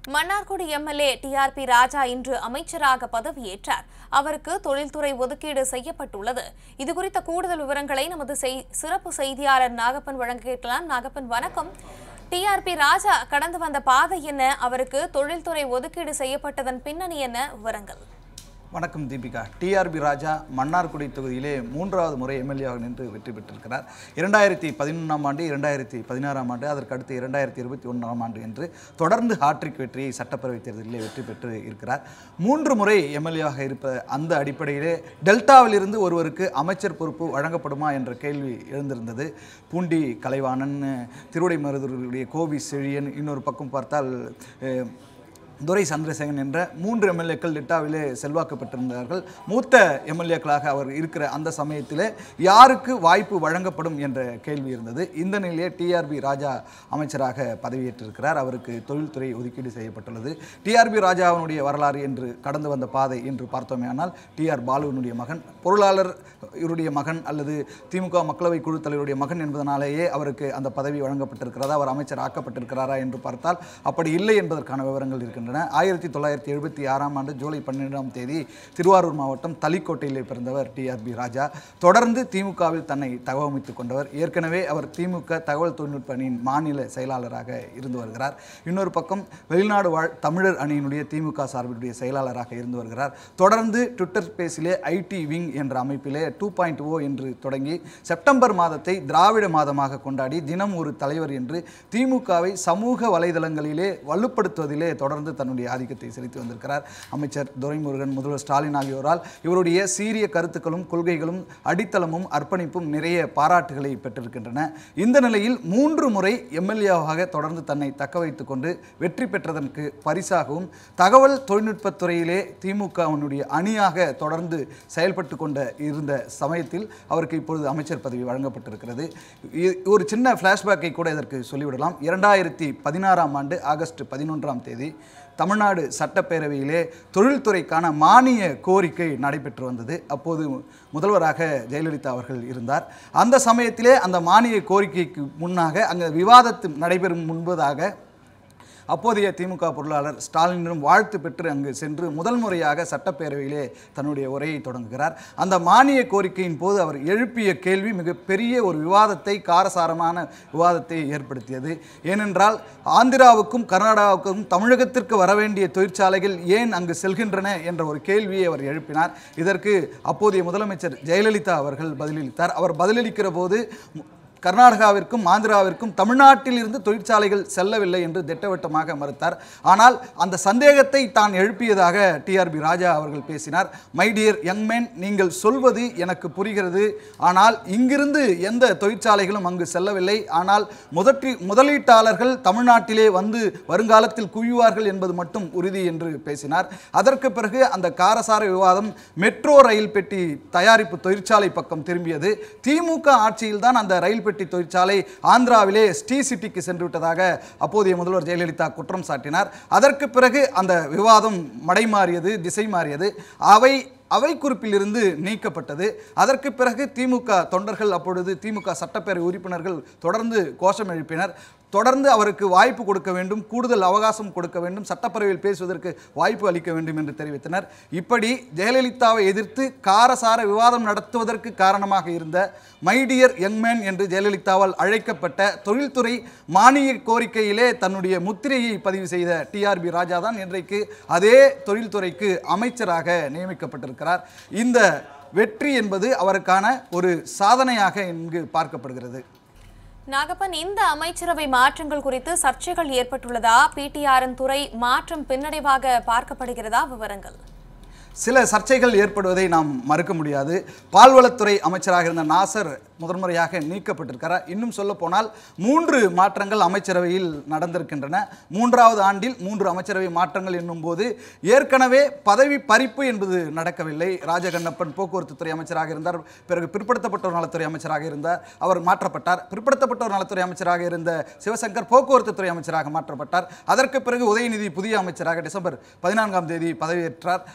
Mannargudi MLA TRP ராஜா இன்று அமைச்சராக பதவியேற்றார் அவருக்கு தொழில்துறை ஒதுக்கீடு செய்யப்பட்டுள்ளது இதுகுறித்த கூடுதல் விவரங்களை நமது செய்- சிறப்பு செய்தியாளர் நாகப்பன் வழங்க கேட்கலாம் நாகப்பன் வணக்கம் டிஆர்பி ராஜா கடந்து வந்த பாதை என்ன அவருக்கு தொழில்துறை ஒதுக்கீடு செய்யப்பட்டதன் பின்னணி என்ன விவரங்கள் வணக்கம் தீபிகா டிஆர்பி ராஜா மன்னார்குடி தொகுதியிலே மூன்றாவது முறை எம்எல்ஏவாக நின்று வெற்றி பெற்றிருக்கிறார் இரண்டாயிரத்தி பதினொன்றாம் ஆண்டு இரண்டாயிரத்தி பதினாறாம் ஆண்டு அதற்கு அடுத்து இரண்டாயிரத்தி இருபத்தி ஒன்றாம் ஆண்டு என்று தொடர்ந்து ஹாட்ரிக் வெற்றியை சட்டப்பேரவைத் தேர்தலிலே வெற்றி பெற்று இருக்கிறார் மூன்று முறை எம்எல்ஏவாக இருப்ப அந்த அடிப்படையிலே டெல்டாவிலிருந்து ஒருவருக்கு அமைச்சர் பொறுப்பு வழங்கப்படுமா என்ற கேள்வி எழுந்திருந்தது பூண்டி கலைவாணன் திருவிடைமருதூருடைய கோவி செழியன் இன்னொரு பக்கம் பார்த்தால் அஹ், துரை சந்திரசேகரன் என்ற மூன்று எம்எல்ஏக்கள் டெட்டாவிலே செல்வாக்கு பெற்றிருந்தார்கள் மூத்த எம்எல்ஏக்களாக அவர் இருக்கிற அந்த சமயத்திலே யாருக்கு வாய்ப்பு வழங்கப்படும் என்ற கேள்வி இருந்தது இந்த நிலையிலே டிஆர்பி ராஜா அமைச்சராக பதவியேற்றிருக்கிறார் அவருக்கு தொழில்துறை ஒதுக்கீடு செய்யப்பட்டுள்ளது டிஆர்பி ராஜாவினுடைய வரலாறு என்று கடந்து வந்த பாதை என்று பார்த்தோமேயானால் டிஆர் பாலுவினுடைய மகன் பொருளாளர் இவருடைய மகன் அல்லது திமுக மக்களவை குழு தலைவருடைய மகன் என்பதனாலேயே அவருக்கு அந்த பதவி வழங்கப்பட்டிருக்கிறதா அவர் அமைச்சர் ஆக்கப்பட்டிருக்கிறாரா என்று பார்த்தால் அப்படி இல்லை என்பதற்கான விவரங்கள் இருக்கின்றன ஆயிரத்தி தொள்ளாயிரத்தி எழுபத்தி ஆறாம் ஆண்டு ஜூலை பன்னிரெண்டாம் தேதி திருவாரூர் மாவட்டம் தளிக்கோட்டையிலே பிறந்தவர் டிஆர்பி ராஜா தொடர்ந்து திமுகவில் தன்னை தகவமைத்துக் கொண்டவர் ஏற்கனவே அவர் திமுக தகவல் தொழில்நுட்ப அணியின் மாநில செயலாளராக இருந்து வருகிறார் இன்னொரு பக்கம் வெளிநாடு வாழ் தமிழர் அணியினுடைய திமுக சார்பினுடைய செயலாளராக இருந்து வருகிறார் தொடர்ந்து ட்விட்டர் ஸ்பேஸிலே ஐடி விங் என்ற அமைப்பிலே டூ பாயிண்ட் ஓ என்று தொடங்கி செப்டம்பர் மாதத்தை திராவிட மாதமாக கொண்டாடி தினம் ஒரு தலைவர் என்று திமுகவை சமூக வலைதளங்களிலே வலுப்படுத்துவதிலே தொடர்ந்து தன்னுடைய ஆதிக்கத்தை செலுத்தி வந்திருக்கிறார் அமைச்சர் துரைமுருகன் முதல்வர் ஸ்டாலின் ஆகியோரால் இவருடைய சீரிய கருத்துக்களும் கொள்கைகளும் அடித்தளமும் அர்ப்பணிப்பும் நிறைய பாராட்டுகளை பெற்றிருக்கின்றன இந்த நிலையில் மூன்று முறை எம்எல்ஏவாக தொடர்ந்து தன்னை தக்க வைத்துக் கொண்டு வெற்றி பெற்றதற்கு பரிசாகவும் தகவல் தொழில்நுட்பத் துறையிலே திமுகவினுடைய அணியாக தொடர்ந்து செயல்பட்டு கொண்ட இருந்த சமயத்தில் அவருக்கு இப்பொழுது அமைச்சர் பதவி வழங்கப்பட்டிருக்கிறது இ- ஒரு சின்ன ஃப்ளாஷ்பேக்கை கூட இதற்கு சொல்லிவிடலாம் இரண்டாயிரத்தி பதினாறாம் ஆண்டு ஆகஸ்ட் பதினொன்றாம் தேதி தமிழ்நாடு சட்டப்பேரவையிலே தொழில்துறைக்கான மானிய கோரிக்கை நடைபெற்று வந்தது அப்போது முதல்வராக ஜெயலலிதா அவர்கள் இருந்தார் அந்த சமயத்திலே அந்த மானிய கோரிக்கைக்கு முன்னாக அங்கே விவாதத்து நடைபெறும் முன்பதாக அப்போதைய திமுக பொருளாளர் ஸ்டாலினிடம் வாழ்த்து பெற்று அங்கு சென்று முதல் முறையாக சட்டப்பேரவையிலே தன்னுடைய உரையை தொடங்குகிறார் அந்த மானிய கோரிக்கையின் போது அவர் எழுப்பிய கேள்வி மிகப்பெரிய ஒரு விவாதத்தை காரசாரமான விவாதத்தை ஏற்படுத்தியது ஏனென்றால் ஆந்திராவுக்கும் கர்நாடகாவுக்கும் தமிழகத்திற்கு வர வேண்டிய தொழிற்சாலைகள் ஏன் அங்கு செல்கின்றன என்ற ஒரு கேள்வியை அவர் எழுப்பினார் இதற்கு அப்போதைய முதலமைச்சர் ஜெயலலிதா அவர்கள் பதிலளித்தார் அவர் பதிலளிக்கிற போது கர்நாடகாவிற்கும் ஆந்திராவிற்கும் தமிழ்நாட்டில் இருந்து தொழிற்சாலைகள் செல்லவில்லை என்று திட்டவட்டமாக மறுத்தார் ஆனால் அந்த சந்தேகத்தை தான் எழுப்பியதாக டிஆர்பி ராஜா அவர்கள் பேசினார் மை டியர் யங் மேன் நீங்கள் சொல்வது எனக்கு புரிகிறது ஆனால் இங்கிருந்து எந்த தொழிற்சாலைகளும் அங்கு செல்லவில்லை ஆனால் முதற்றி முதலீட்டாளர்கள் தமிழ்நாட்டிலே வந்து வருங்காலத்தில் குவிவார்கள் என்பது மட்டும் உறுதி என்று பேசினார் அதற்கு பிறகு அந்த காரசார விவாதம் மெட்ரோ ரயில் பெட்டி தயாரிப்பு தொழிற்சாலை பக்கம் திரும்பியது திமுக ஆட்சியில்தான் அந்த ரயில் பெட்டி தொழிற்சாலை ஆந்திராவிலே ஸ்ரீ சிட்டிக்கு சென்று விட்டதாக அப்போதைய முதல்வர் ஜெயலலிதா குற்றம் சாட்டினார் அதற்கு பிறகு அந்த விவாதம் மடைமாறியது திசை மாறியது அவை அவை குறிப்பிலிருந்து நீக்கப்பட்டது அதற்கு பிறகு திமுக தொண்டர்கள் அப்பொழுது திமுக சட்டப்பேரவை உறுப்பினர்கள் தொடர்ந்து கோஷம் எழுப்பினர் தொடர்ந்து அவருக்கு வாய்ப்பு கொடுக்க வேண்டும் கூடுதல் அவகாசம் கொடுக்க வேண்டும் சட்டப்பேரவையில் பேசுவதற்கு வாய்ப்பு அளிக்க வேண்டும் என்று தெரிவித்தனர் இப்படி ஜெயலலிதாவை எதிர்த்து காரசார விவாதம் நடத்துவதற்கு காரணமாக இருந்த மைடியர் யங்மேன் என்று ஜெயலலிதாவால் அழைக்கப்பட்ட தொழில்துறை மானிய கோரிக்கையிலே தன்னுடைய முத்திரையை பதிவு செய்த டிஆர்பி ராஜா தான் இன்றைக்கு அதே தொழில்துறைக்கு அமைச்சராக நியமிக்கப்பட்டிருக்கிறார் இந்த வெற்றி என்பது அவருக்கான ஒரு சாதனையாக இங்கு பார்க்கப்படுகிறது நாகப்பன் இந்த அமைச்சரவை மாற்றங்கள் குறித்து சர்ச்சைகள் ஏற்பட்டுள்ளதா பிடிஆரின் துறை மாற்றம் பின்னடைவாக பார்க்கப்படுகிறதா விவரங்கள் சில சர்ச்சைகள் ஏற்படுவதை நாம் மறுக்க முடியாது பால்வளத்துறை அமைச்சராக இருந்த நாசர் முதன்முறையாக நீக்கப்பட்டிருக்கிறார் இன்னும் சொல்ல போனால் மூன்று மாற்றங்கள் அமைச்சரவையில் நடந்திருக்கின்றன மூன்றாவது ஆண்டில் மூன்று அமைச்சரவை மாற்றங்கள் என்னும் போது ஏற்கனவே பதவி பறிப்பு என்பது நடக்கவில்லை ராஜகண்ணப்பன் போக்குவரத்து துறை அமைச்சராக இருந்தார் பிறகு பிற்படுத்தப்பட்டோர் நலத்துறை அமைச்சராக இருந்தார் அவர் மாற்றப்பட்டார் பிற்படுத்தப்பட்டோர் நலத்துறை அமைச்சராக இருந்த சிவசங்கர் போக்குவரத்து துறை அமைச்சராக மாற்றப்பட்டார் அதற்கு பிறகு உதயநிதி புதிய அமைச்சராக டிசம்பர் பதினான்காம் தேதி பதவியேற்றார் அவருக்கு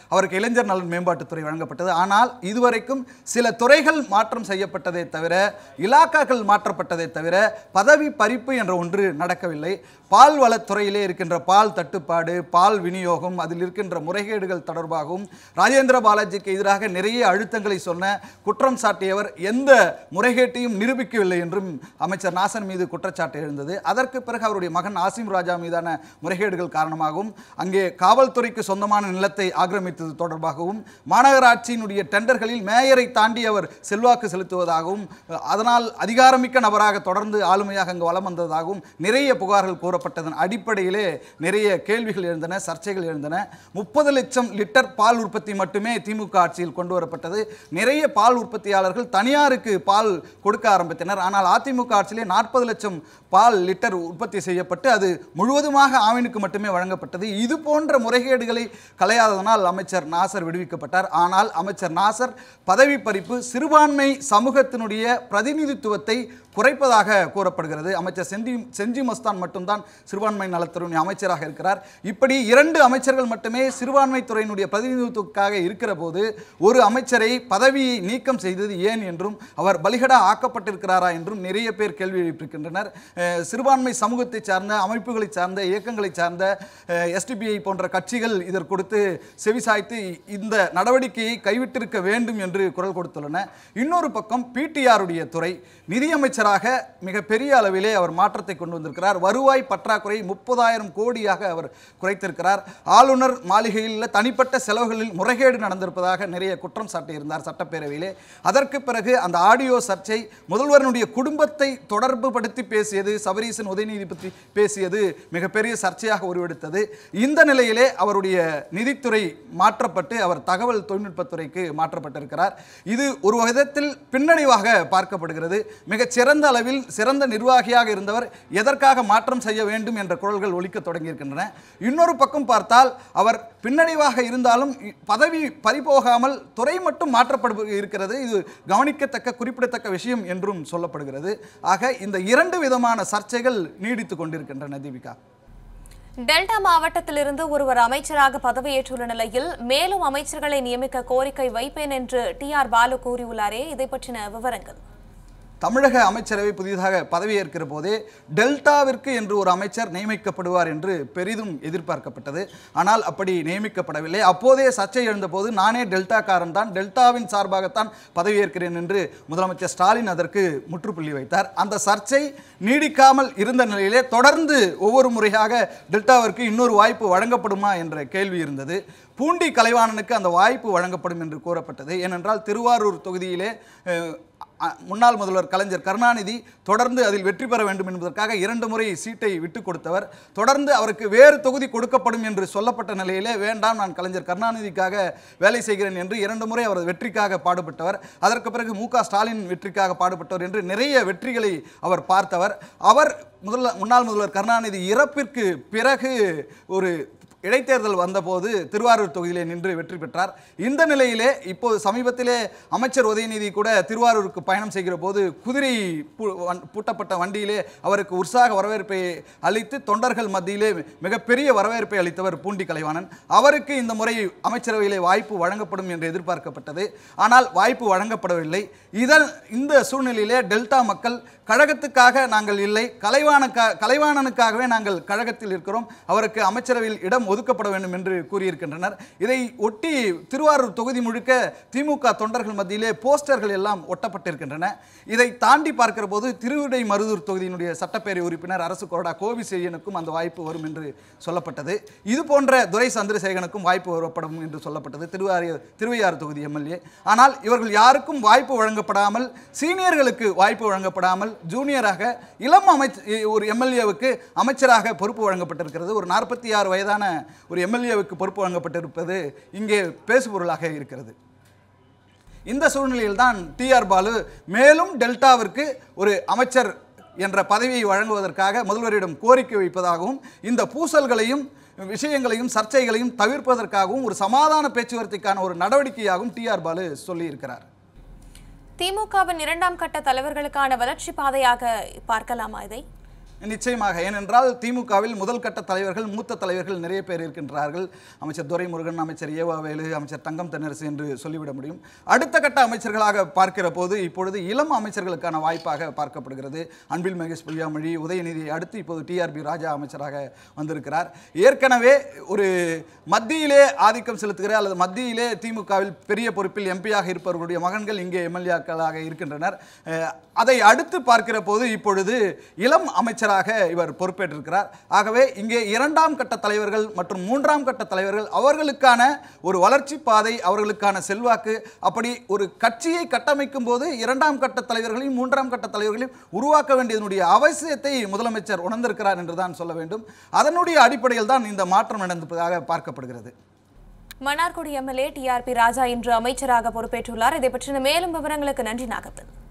இளைஞர் நலன் மேம்பாட்டுத்துறை வழங்கப்பட்டது ஆனால் இதுவரைக்கும் சில துறைகள் மாற்றம் செய்யப்பட்டதே தவிர இலாக்காக்கள் மாற்றப்பட்டதே தவிர பதவி பறிப்பு என்ற ஒன்று நடக்கவில்லை பால் வளத்துறையிலே இருக்கின்ற பால் தட்டுப்பாடு பால் விநியோகம் அதில் இருக்கின்ற முறைகேடுகள் தொடர்பாகவும் ராஜேந்திர பாலாஜிக்கு எதிராக நிறைய அழுத்தங்களை சொன்ன குற்றம் சாட்டியவர் எந்த முறைகேட்டையும் நிரூபிக்கவில்லை என்றும் அமைச்சர் நாசர் மீது குற்றச்சாட்டு எழுந்தது அதற்கு பிறகு அவருடைய மகன் ஆசிம் ராஜா மீதான முறைகேடுகள் காரணமாகவும் அங்கே காவல்துறைக்கு சொந்தமான நிலத்தை ஆக்கிரமித்தது தொடர்பாகவும் மாநகராட்சியினுடைய டெண்டர்களில் மேயரை தாண்டி அவர் செல்வாக்கு செலுத்துவதாகவும் அதனால் அதிகாரமிக்க நபராக தொடர்ந்து ஆளுமையாக அங்கு வலம் வந்ததாகவும் நிறைய புகார்கள் கூறப்பட்டதன் அடிப்படையிலே நிறைய கேள்விகள் எழுந்தன சர்ச்சைகள் எழுந்தன முப்பது லட்சம் லிட்டர் பால் உற்பத்தி மட்டுமே திமுக ஆட்சியில் கொண்டு வரப்பட்டது நிறைய பால் உற்பத்தியாளர்கள் தனியாருக்கு பால் கொடுக்க ஆரம்பித்தனர் ஆனால் அதிமுக ஆட்சியிலே நாற்பது லட்சம் பால் லிட்டர் உற்பத்தி செய்யப்பட்டு அது முழுவதுமாக ஆவினுக்கு மட்டுமே வழங்கப்பட்டது இது போன்ற முறைகேடுகளை களையாததனால் அமைச்சர் நாசர் விடுவிக்கப்பட்டார் ஆனால் அமைச்சர் நாசர் பதவி பறிப்பு சிறுபான்மை சமூகத்தினுடைய பிரதிநிதித்துவத்தை குறைப்பதாக கூறப்படுகிறது அமைச்சர் செஞ்சி செஞ்சி மஸ்தான் மட்டும்தான் சிறுபான்மை நலத்துறை அமைச்சராக இருக்கிறார் இப்படி இரண்டு அமைச்சர்கள் மட்டுமே சிறுபான்மை துறையினுடைய பிரதிநிதித்துவத்துக்காக இருக்கிற போது ஒரு அமைச்சரை பதவியை நீக்கம் செய்தது ஏன் என்றும் அவர் பலிகடா ஆக்கப்பட்டிருக்கிறாரா என்றும் நிறைய பேர் கேள்வி எழுப்பியிருக்கின்றனர் அஹ், சிறுபான்மை சமூகத்தை சார்ந்த அமைப்புகளை சார்ந்த இயக்கங்களை சார்ந்த எஸ்டிபிஐ போன்ற கட்சிகள் இதற்கு கொடுத்து செவிசாய்த்து இந்த நடவடிக்கையை கைவிட்டிருக்க வேண்டும் என்று குரல் கொடுத்துள்ளன இன்னொரு பக்கம் பிடிஆருடைய துறை நிதியமைச்சராக மிகப்பெரிய அளவிலே அவர் மாற்றத்தை கொண்டு வந்திருக்கிறார் வருவாய் பற்றாக்குறை முப்பதாயிரம் கோடியாக அவர் குறைத்திருக்கிறார் ஆளுநர் மாளிகையில் தனிப்பட்ட செலவுகளில் முறைகேடு நடந்திருப்பதாக நிறைய குற்றம் சாட்டியிருந்தார் சட்டப்பேரவையிலே அதற்கு பிறகு அந்த ஆடியோ சர்ச்சை முதல்வரனுடைய குடும்பத்தை தொடர்பு படுத்தி பேசியது சபரீசன் உதயநிதி பற்றி பேசியது மிகப்பெரிய சர்ச்சையாக உருவெடுத்தது இந்த நிலையிலே அவருடைய நிதித்துறை மாற்றப்பட்டு அவர் தகவல் தொழில்நுட்பத்துறைக்கு மாற்றப்பட்டிருக்கிறார் இது ஒரு விதத்தில் பின்னடைவாக பார்க்கப்படுகிறது மிகச் சிறந்த அளவில் சிறந்த நிர்வாகியாக இருந்தவர் எதற்காக மாற்றம் செய்ய வேண்டும் என்ற குரல்கள் ஒலிக்க தொடங்கியிருக்கின்றன இன்னொரு பக்கம் பார்த்தால் அவர் பின்னடைவாக இருந்தாலும் இ- பதவி பறிபோகாமல் துறை மட்டும் மாற்றப்படு இருக்கிறது இது கவனிக்கத்தக்க குறிப்பிடத்தக்க விஷயம் என்றும் சொல்லப்படுகிறது ஆக இந்த இரண்டு விதமான சர்ச்சைகள் நீடித்து கொண்டிருக்கின்றன தீபிகா டெல்டா மாவட்டத்திலிருந்து ஒருவர் அமைச்சராக பதவியேற்றுள்ள நிலையில் மேலும் அமைச்சர்களை நியமிக்க கோரிக்கை வைப்பேன் என்று டி ஆர் பாலு கூறியுள்ளாரே இதை பற்றின விவரங்கள் தமிழக அமைச்சரவை புதிதாக பதவியேற்கிற போதே டெல்டாவிற்கு என்று ஒரு அமைச்சர் நியமிக்கப்படுவார் என்று பெரிதும் எதிர்பார்க்கப்பட்டது ஆனால் அப்படி நியமிக்கப்படவில்லை அப்போதே சர்ச்சை எழுந்தபோது நானே டெல்டாக்காரன் தான் டெல்டாவின் சார்பாகத்தான் பதவியேற்கிறேன் என்று முதலமைச்சர் ஸ்டாலின் அதற்கு முற்றுப்புள்ளி வைத்தார் அந்த சர்ச்சை நீடிக்காமல் இருந்த நிலையிலே தொடர்ந்து ஒவ்வொரு முறையாக டெல்டாவிற்கு இன்னொரு வாய்ப்பு வழங்கப்படுமா என்ற கேள்வி இருந்தது பூண்டி கலைவாணனுக்கு அந்த வாய்ப்பு வழங்கப்படும் என்று கூறப்பட்டது ஏனென்றால் திருவாரூர் தொகுதியிலே அஹ், அ- முன்னாள் முதல்வர் கலைஞர் கருணாநிதி தொடர்ந்து அதில் வெற்றி பெற வேண்டும் என்பதற்காக இரண்டு முறை சீட்டை விட்டுக் கொடுத்தவர் தொடர்ந்து அவருக்கு வேறு தொகுதி கொடுக்கப்படும் என்று சொல்லப்பட்ட நிலையிலே வேண்டாம் நான் கலைஞர் கருணாநிதிக்காக வேலை செய்கிறேன் என்று இரண்டு முறை அவர் வெற்றிக்காக பாடுபட்டவர் அதற்கு பிறகு மு க ஸ்டாலின் வெற்றிக்காக பாடுபட்டவர் என்று நிறைய வெற்றிகளை அவர் பார்த்தவர் அவர் முதல்ல முன்னாள் முதல்வர் கருணாநிதி இறப்பிற்கு பிறகு ஒரு இடைத்தேர்தல் வந்தபோது திருவாரூர் தொகுதியிலே நின்று வெற்றி பெற்றார் இந்த நிலையிலே இப்போது சமீபத்திலே அமைச்சர் உதயநிதி கூட திருவாரூருக்கு பயணம் செய்கிற போது குதிரை பூ- வன்- பூட்டப்பட்ட வண்டியிலே அவருக்கு உற்சாக வரவேற்பை அளித்து தொண்டர்கள் மத்தியிலே மிகப்பெரிய வரவேற்பை அளித்தவர் பூண்டி கலைவாணன் அவருக்கு இந்த முறை அமைச்சரவையிலே வாய்ப்பு வழங்கப்படும் என்று எதிர்பார்க்கப்பட்டது ஆனால் வாய்ப்பு வழங்கப்படவில்லை இதன் இந்த சூழ்நிலையிலே டெல்டா மக்கள் கழகத்துக்காக நாங்கள் இல்லை கலைவானுக்கா கலைவாணனுக்காகவே நாங்கள் கழகத்தில் இருக்கிறோம் அவருக்கு அமைச்சரவையில் இடம் ஒதுக்கப்பட வேண்டும் என்று கூறியிருக்கின்றனர் இதை ஒட்டி திருவாரூர் தொகுதி முழுக்க திமுக தொண்டர்கள் மத்தியிலே போஸ்டர்கள் எல்லாம் ஒட்டப்பட்டிருக்கின்றன இதை தாண்டி பார்க்கிற போது திருவிடை மருதூர் தொகுதியினுடைய சட்டப்பேரவை உறுப்பினர் அரசு கொறடா கோவி செய்யனுக்கும் அந்த வாய்ப்பு வரும் என்று சொல்லப்பட்டது இது போன்ற துரை சந்திரசேகனுக்கும் வாய்ப்பு வரப்படும் என்று சொல்லப்பட்டது திருவாரூர் திருவையாறு தொகுதி எம்எல்ஏ ஆனால் இவர்கள் யாருக்கும் வாய்ப்பு வழங்கப்படாமல் சீனியர்களுக்கு வாய்ப்பு வழங்கப்படாமல் ஜூனியராக இளம் அமைச்ச ஒரு எம்எல்ஏவுக்கு அமைச்சராக பொறுப்பு வழங்கப்பட்டிருக்கிறது ஒரு நாற்பத்தி ஆறு வயதான ஒரு எம்எல்ஏவுக்கு பொறுப்பு வழங்கப்பட்டிருப்பது இங்கே பேசுபொருளாக இருக்கிறது இந்த சூழ்நிலையில் தான் டிஆர் பாலு மேலும் டெல்டாவிற்கு ஒரு அமைச்சர் என்ற பதவியை வழங்குவதற்காக முதல்வரிடம் கோரிக்கை வைப்பதாகவும் இந்த பூசல்களையும் விஷயங்களையும் சர்ச்சைகளையும் தவிர்ப்பதற்காகவும் ஒரு சமாதான பேச்சுவார்த்தைக்கான ஒரு நடவடிக்கையாகவும் டிஆர் பாலு சொல்லியிருக்கிறார் திமுகவின் இரண்டாம் கட்ட தலைவர்களுக்கான வளர்ச்சி பாதையாக பார்க்கலாமா இதை நிச்சயமாக ஏனென்றால் திமுகவில் முதல் கட்ட தலைவர்கள் மூத்த தலைவர்கள் நிறைய பேர் இருக்கின்றார்கள் அமைச்சர் துரைமுருகன் அமைச்சர் ஏவாவேலு அமைச்சர் தங்கம் தென்னரசு என்று சொல்லிவிட முடியும் அடுத்த கட்ட அமைச்சர்களாக பார்க்கிற போது இப்பொழுது இளம் அமைச்சர்களுக்கான வாய்ப்பாக பார்க்கப்படுகிறது அன்பில் மகேஷ் பொய்யாமொழி உதயநிதி அடுத்து இப்போது டிஆர்பி ராஜா அமைச்சராக வந்திருக்கிறார் ஏற்கனவே ஒரு மத்தியிலே ஆதிக்கம் செலுத்துகிற அல்லது மத்தியிலே திமுகவில் பெரிய பொறுப்பில் எம்பியாக இருப்பவர்களுடைய மகன்கள் இங்கே எம்எல்ஏக்களாக இருக்கின்றனர் அஹ், அதை அடுத்து பார்க்கிற போது இப்பொழுது இளம் அமைச்சராக இவர் பொறுப்பேற்றிருக்கிறார் ஆகவே இங்கே இரண்டாம் கட்ட தலைவர்கள் மற்றும் மூன்றாம் கட்ட தலைவர்கள் அவர்களுக்கான ஒரு வளர்ச்சி பாதை அவர்களுக்கான செல்வாக்கு அப்படி ஒரு கட்சியை கட்டமைக்கும் போது இரண்டாம் கட்ட தலைவர்களையும் மூன்றாம் கட்ட தலைவர்களையும் உருவாக்க வேண்டியதனுடைய அவசியத்தை முதலமைச்சர் உணர்ந்திருக்கிறார் என்று தான் சொல்ல வேண்டும் அதனுடைய அடிப்படையில் தான் இந்த மாற்றம் நடந்திருப்பதாக பார்க்கப்படுகிறது மன்னார்குடி எம்எல்ஏ டிஆர்பி ராஜா இன்று அமைச்சராக பொறுப்பேற்றுள்ளார் இதை பற்றின மேலும் விவரங்களுக்கு நன்றி நாகப்பன்